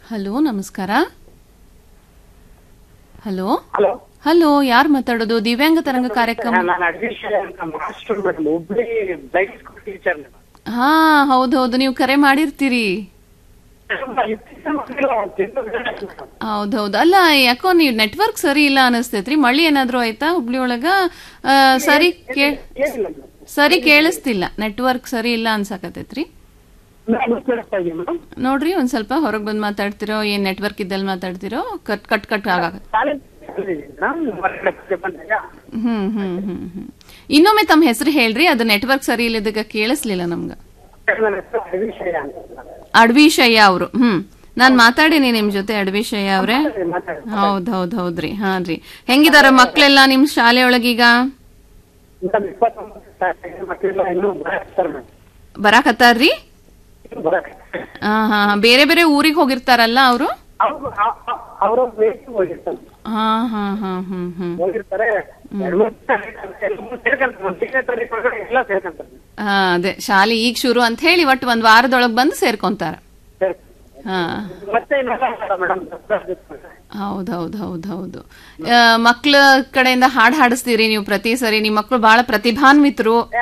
Hello ನಮಸ್ಕಾರ hello hello hello ಯಾರು ಮಾತಾಡೋದು ದಿವ್ಯಾಂಗ ತರಂಗ ಕಾರ್ಯಕ್ರಮ ನಾನು ಅಡ್ಮಿಷನ್ ಅಂತ master madam Hubli blind school teacher ಹಾ ಹೌದೌದು ನೀವು ಕರೆ ಮಾಡಿರ್ತೀರಿ ಹೌದೌದು ಅಲ್ಲ ಯಾಕೋ ನೀವು ನೆಟ್ವರ್ಕ್ ಸರಿ ಇಲ್ಲ ಅನಿಸ್ತೈತ್ರಿ ಮಳಿ ಏನಾದ್ರು ಆಯ್ತಾ ಹುಬ್ಳಿ ಒಳಗ ಆ, ಸರಿ ಕೇ ಏನಿಲ್ಲ ಸರಿ ಕೇಳಿಸ್ತಿಲ್ಲ ನೆಟ್ವರ್ಕ್ ಸರಿ ಇಲ್ಲ ಅನ್ಸಕತೈತ್ರಿ ಮೇಡಮ್ ಕೇಳಿಸ್ತಾ ಇದೆಯಾ ಮೇಡಮ್ ನೋಡ್ರಿ ಒಂದ್ ಸ್ವಲ್ಪ ಹೊರಗ್ ಬಂದ್ ಮಾತಾಡ್ತಿರೋ ಏನ್ ನೆಟ್ವರ್ಕ್ ಇದ್ದಲ್ಲಿ ಮಾತಾಡ್ತಿರೋ ಕಟ್ ಕಟ್ ಕಟ್ ಆಗ ಕಾಲೇಜ್ ಹೊರಗಡೆ ಪೂಜೆ ಬಂದಾಗ ಹ್ಮ್ ಹ್ಮ್ ಹ್ಮ್ ಹ್ಮ್ ಇನ್ನೊಮ್ಮೆ ತಮ್ಮ ಹೆಸರು ಹೇಳ್ರಿ ಅದು ನೆಟ್ವರ್ಕ್ ಸರಿ ಇಲ್ಲದಕ್ಕ ಕೇಳಿಸ್ಲಿಲ್ಲ ನಮ್ಗ ನನ್ನ ಹೆಸರು ಅಭಿಷಯ ಅಂತ ಅಡ್ವಿಶಯ್ಯ ಅವರು ಹ್ಮ್ ನಾನ್ ಮಾತಾಡೀನಿ ನಿಮ್ ಜೊತೆ ಅಡ್ವಿಶಯ್ಯ ಅವ್ರೆ ಮಾತಾಡಿ ಹೌದ್ ಹೌದ್ ಹೌದ್ರಿ ಹಾ ರೀ ಹೆಂಗಿದಾರ ಮಕ್ಳೆಲ್ಲ ನಿಮ್ ಶಾಲೆ ಒಳಗೀಗ ಮೇಡಮ್ ಇಪ್ಪತ್ತೊಂಬತ್ತು ಮಕ್ಕಳೆಲ್ಲ ಇನ್ನೂ ಬರಾಕ್ತಾರೆ ಮೇಡಮ್ ಬರಾಕತ್ತಾರ್ರಿ ಇನ್ನೂ ಬರಾಕ್ ಹಾ ಹಾ ಹಾ. ಬೇರೆ ಬೇರೆ ಊರಿಗೆ ಹೋಗಿರ್ತಾರಲ್ಲ ಅವರು ಅವರು ಅವರು ಭೇಟಿ ಹೋಗಿರ್ತಾರೆ ಹಾ ಹಾ ಹಾ ಹ್ಮ್ ಹ್ಮ್ ಹೋಗಿರ್ತಾರೆ ಎರಡು ಮೂರು ದಿನ ಸೇರ್ಕೊಂತಾರೆ ಒಂದನೇ ತಾರೀಕು ಒಳಗಡೆ ಎಲ್ಲ ಸೇರ್ಕೊಂತಾರೆ ಹಾ ಅದೇ ಶಾಲೆ ಈಗ ಶುರು ಅಂತ ಹೇಳಿ ಒಟ್ಟು ಒಂದ್ ವಾರದೊಳಗ್ ಬಂದು ಸೇರ್ಕೊಂತಾರ ಸೇರ್ಕೊಂತಾರೆ. ಹಾ ಮತ್ತೆ ಇನ್ನೊಂದು ಮೇಡಮ್ ಹೌದ್ ಹೌದ್ ಹೌದ್ ಹೌದು ಮಕ್ಳ ಕಡೆಯಿಂದ ಹಾಡ್ ಹಾಡಿಸ್ತೀರಿ ನೀವು ಪ್ರತಿ ಸರಿ ನಿಮ್ ಮಕ್ಳು ಬಹಳ ಪ್ರತಿಭಾನ್ವಿತರು